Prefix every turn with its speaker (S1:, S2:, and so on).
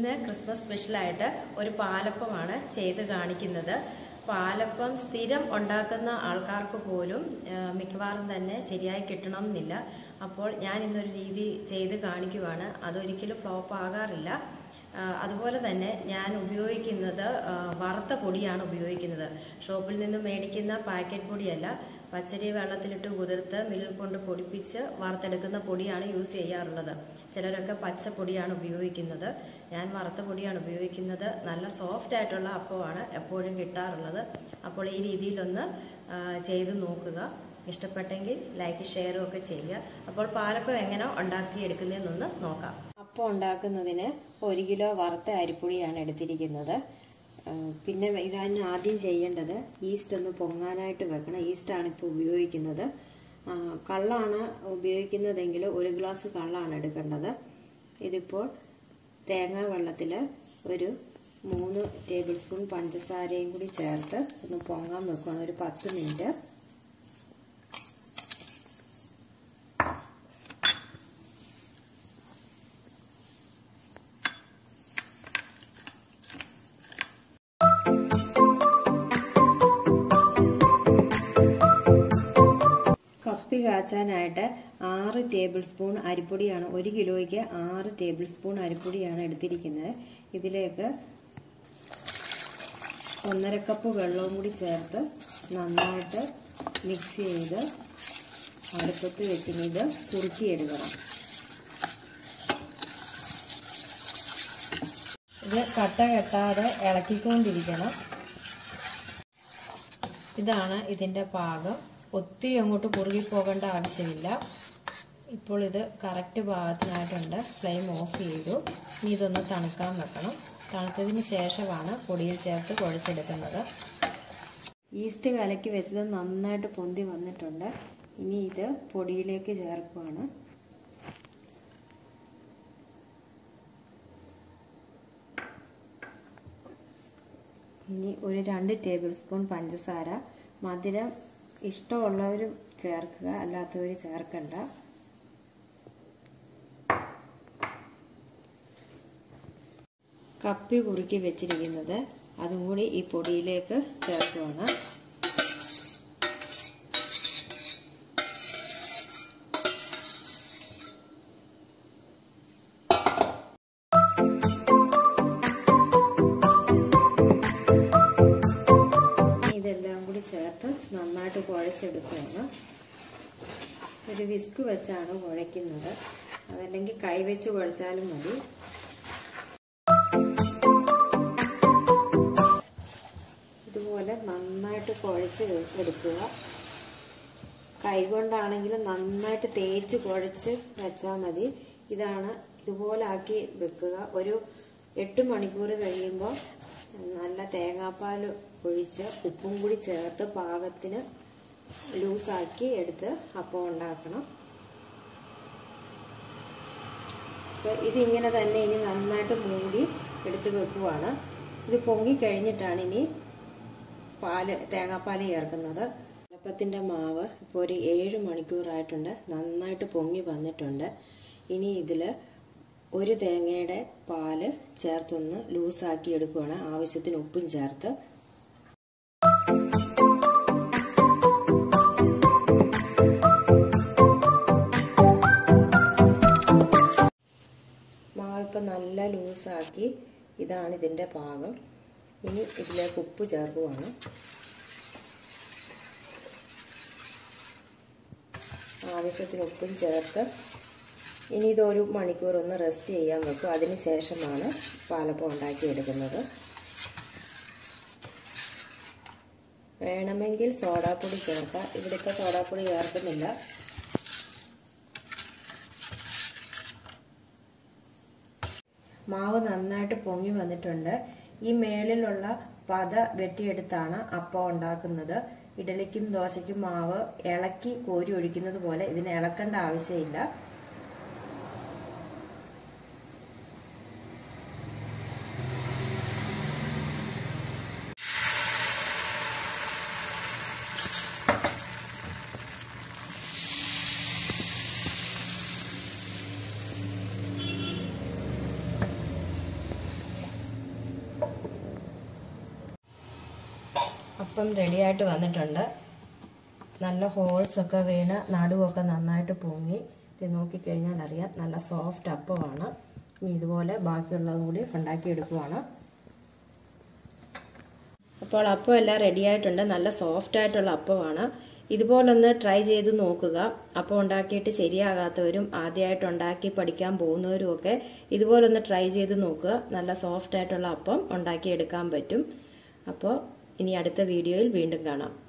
S1: ഇന്ന് ക്രിസ്മസ് സ്പെഷ്യലായിട്ട് ഒരു പാലപ്പമാണ് ചെയ്ത് കാണിക്കുന്നത് പാലപ്പം സ്ഥിരം ഉണ്ടാക്കുന്ന ആൾക്കാർക്ക് പോലും ആ, മിക്കവാറും തന്നെ ശരിയായി കിട്ടണം എന്നില്ല അപ്പോൾ ഞാൻ ഇന്നൊരു രീതി ചെയ്ത് കാണിക്കുവാണ് അതൊരിക്കലും ഫ്ലോപ്പ് ആകാറില്ല ആ, അതുപോലെ തന്നെ ഞാൻ ഉപയോഗിക്കുന്നത് ആ, വറുത്ത പൊടിയാണ് ഉപയോഗിക്കുന്നത് ഷോപ്പിൽ നിന്ന് മേടിക്കുന്ന പാക്കറ്റ് പൊടിയല്ല പച്ചരി വെള്ളത്തിലിട്ട് കുതിർത്ത് മില്ലിൽ കൊണ്ട് പൊടിപ്പിച്ച് വറുത്തെടുക്കുന്ന പൊടിയാണ് യൂസ് ചെയ്യാറുള്ളത് ചിലരൊക്കെ പച്ച പൊടിയാണ് ഉപയോഗിക്കുന്നത് ഞാൻ വറുത്ത പൊടിയാണ് ഉപയോഗിക്കുന്നത് നല്ല സോഫ്റ്റ് ആയിട്ടുള്ള അപ്പമാണ് എപ്പോഴും കിട്ടാറുള്ളത് അപ്പോൾ ഈ രീതിയിലൊന്ന് ആ, ചെയ്ത് നോക്കുക ഇഷ്ടപ്പെട്ടെങ്കിൽ ലൈക്ക് ഷെയറും ഒക്കെ ചെയ്യുക അപ്പോൾ പാലപ്പം എങ്ങനെ ഉണ്ടാക്കിയെടുക്കുന്നതെന്നൊന്ന് നോക്കാം അപ്പം ഉണ്ടാക്കുന്നതിന് ഒരു കിലോ വറുത്ത അരിപ്പൊടിയാണ് എടുത്തിരിക്കുന്നത് ആ, പിന്നെ ഇതാണ് ആദ്യം ചെയ്യേണ്ടത് ഈസ്റ്റ് ഒന്ന് പൊങ്ങാനായിട്ട് വെക്കണം ഈസ്റ്റാണ് ഇപ്പോൾ ഉപയോഗിക്കുന്നത് ആ, കള്ളാണ് ഉപയോഗിക്കുന്നതെങ്കിൽ ഒരു ഗ്ലാസ് കള്ളാണ് എടുക്കേണ്ടത് ഇതിപ്പോൾ തേങ്ങാ വെള്ളത്തിൽ ഒരു മൂന്ന് ടേബിൾ സ്പൂൺ പഞ്ചസാരയും കൂടി ചേർത്ത് ഒന്ന് പൊങ്ങാൻ വെക്കണം ഒരു പത്ത് മിനിറ്റ് കപ്പി കാച്ചാനായിട്ട് ആറ് ടേബിൾ സ്പൂൺ അരിപ്പൊടിയാണ് ഒരു കിലോയ്ക്ക് ആറ് ടേബിൾ സ്പൂൺ അരിപ്പൊടിയാണ് എടുത്തിരിക്കുന്നത് ഇതിലേക്ക് ഒന്നര കപ്പ് വെള്ളവും കൂടി ചേർത്ത് നന്നായിട്ട് മിക്സ് ചെയ്ത് അടുപ്പത്ത് വെച്ച് ഇത് കുറുക്കിയെടുക്കണം ഇത് കട്ട കെട്ടാതെ ഇളക്കിക്കൊണ്ടിരിക്കണം ഇതാണ് ഇതിൻ്റെ പാകം ഒത്തിരി അങ്ങോട്ട് കുറുകി പോകേണ്ട ആവശ്യമില്ല ഇപ്പോൾ ഇത് കറക്റ്റ് പാകത്തിനായിട്ടുണ്ട് ഫ്ലെയിം ഓഫ് ചെയ്തു ഇനി ഇതൊന്ന് തണുക്കാൻ വെക്കണം തണുത്തതിന് ശേഷമാണ് പൊടിയിൽ ചേർത്ത് കുഴച്ചെടുക്കുന്നത് ഈസ്റ്റ് കലക്കി വെച്ചത് നന്നായിട്ട് പൊന്തി വന്നിട്ടുണ്ട് ഇനി ഇത് പൊടിയിലേക്ക് ചേർക്കുകയാണ് ഇനി ഒരു രണ്ട് ടേബിൾ സ്പൂൺ പഞ്ചസാര മധുരം ഇഷ്ടമുള്ളവർ ചേർക്കുക അല്ലാത്തവർ ചേർക്കണ്ട കപ്പി കുറുക്കി വെച്ചിരിക്കുന്നത് അതും കൂടി ഈ പൊടിയിലേക്ക് ചേർക്കുകയാണ് ഇതെല്ലാം കൂടി ചേർത്ത് നന്നായിട്ട് കുഴച്ചെടുക്കുകയാണ് ഒരു വിസ്ക് വെച്ചാണ് കുഴയ്ക്കുന്നത് അതല്ലെങ്കിൽ കൈവച്ച് കുഴച്ചാലും മതി ഇതുപോലെ നന്നായിട്ട് കുഴച്ച് എടുക്കുക കൈകൊണ്ടാണെങ്കിൽ നന്നായിട്ട് തേച്ച് കുഴച്ച് വെച്ചാൽ മതി ഇതാണ് ഇതുപോലെ ആക്കി വെക്കുക ഒരു എട്ട് മണിക്കൂർ കഴിയുമ്പോൾ നല്ല തേങ്ങാപ്പാൽ ഒഴിച്ച് ഉപ്പും കൂടി ചേർത്ത് പാകത്തിന് ലൂസാക്കി എടുത്ത് അപ്പം ഉണ്ടാക്കണം അപ്പോൾ ഇതിങ്ങനെ തന്നെ ഇനി നന്നായിട്ട് മൂടി എടുത്ത് വെക്കുവാണ് ഇത് പൊങ്ങി കഴിഞ്ഞിട്ടാണ് ഇനി പാല് തേങ്ങാപ്പാൽ ചേർക്കുന്നത് അപ്പത്തിൻ്റെ മാവ് ഇപ്പോൾ ഒരു ഏഴ് മണിക്കൂറായിട്ടുണ്ട് നന്നായിട്ട് പൊങ്ങി വന്നിട്ടുണ്ട് ഇനി ഇതിൽ ഒരു തേങ്ങയുടെ പാല് ചേർത്തൊന്ന് ലൂസാക്കി എടുക്കുകയാണ് ആവശ്യത്തിന് ഉപ്പും ചേർത്ത് മാവ് ഇപ്പം നല്ല ലൂസാക്കി ഇതാണ് ഇതിൻ്റെ പാകം ഇനി ഇതിലേക്ക് ഉപ്പ് ചേർക്കുവാണ് ആവശ്യത്തിന് ഉപ്പും ചേർത്ത് ഇനി ഇതൊരു മണിക്കൂർ ഒന്ന് റെസ്റ്റ് ചെയ്യാൻ വെക്കും അതിന് ശേഷമാണ് പാലപ്പം ഉണ്ടാക്കിയെടുക്കുന്നത് വേണമെങ്കിൽ സോഡാപ്പൊടി ചേർക്കാം ഇവിടെ ഇപ്പോൾ സോഡാപ്പൊടി ചേർക്കുന്നില്ല മാവ് നന്നായിട്ട് പൊങ്ങി വന്നിട്ടുണ്ട് ഈ മേളിലുള്ള പത വെട്ടിയെടുത്താണ് അപ്പം ഉണ്ടാക്കുന്നത് ഇഡലിക്കും ദോശയ്ക്കും മാവ് ഇളക്കി കോരി ഒഴിക്കുന്നത് പോലെ ഇതിന് ഇളക്കേണ്ട ആവശ്യമില്ല അപ്പം റെഡിയായിട്ട് വന്നിട്ടുണ്ട് നല്ല ഹോൾസ് ഒക്കെ വീണ് നടുവൊക്കെ നന്നായിട്ട് പൊങ്ങി ഇത് നോക്കിക്കഴിഞ്ഞാൽ അറിയാം നല്ല സോഫ്റ്റ് അപ്പമാണ് ഇനി ഇതുപോലെ ബാക്കിയുള്ളതും കൂടി ഉണ്ടാക്കിയെടുക്കുവാണ് അപ്പോൾ അപ്പം എല്ലാം റെഡി ആയിട്ടുണ്ട് നല്ല സോഫ്റ്റ് ആയിട്ടുള്ള അപ്പമാണ് ഇതുപോലൊന്ന് ട്രൈ ചെയ്ത് നോക്കുക അപ്പം ഉണ്ടാക്കിയിട്ട് ശരിയാകാത്തവരും ആദ്യമായിട്ട് ഉണ്ടാക്കി പഠിക്കാൻ പോകുന്നവരും ഒക്കെ ഇതുപോലൊന്ന് ട്രൈ ചെയ്ത് നോക്കുക നല്ല സോഫ്റ്റ് ആയിട്ടുള്ള അപ്പം ഉണ്ടാക്കിയെടുക്കാൻ പറ്റും അപ്പോൾ ഇനി അടുത്ത വീഡിയോയിൽ വീണ്ടും കാണാം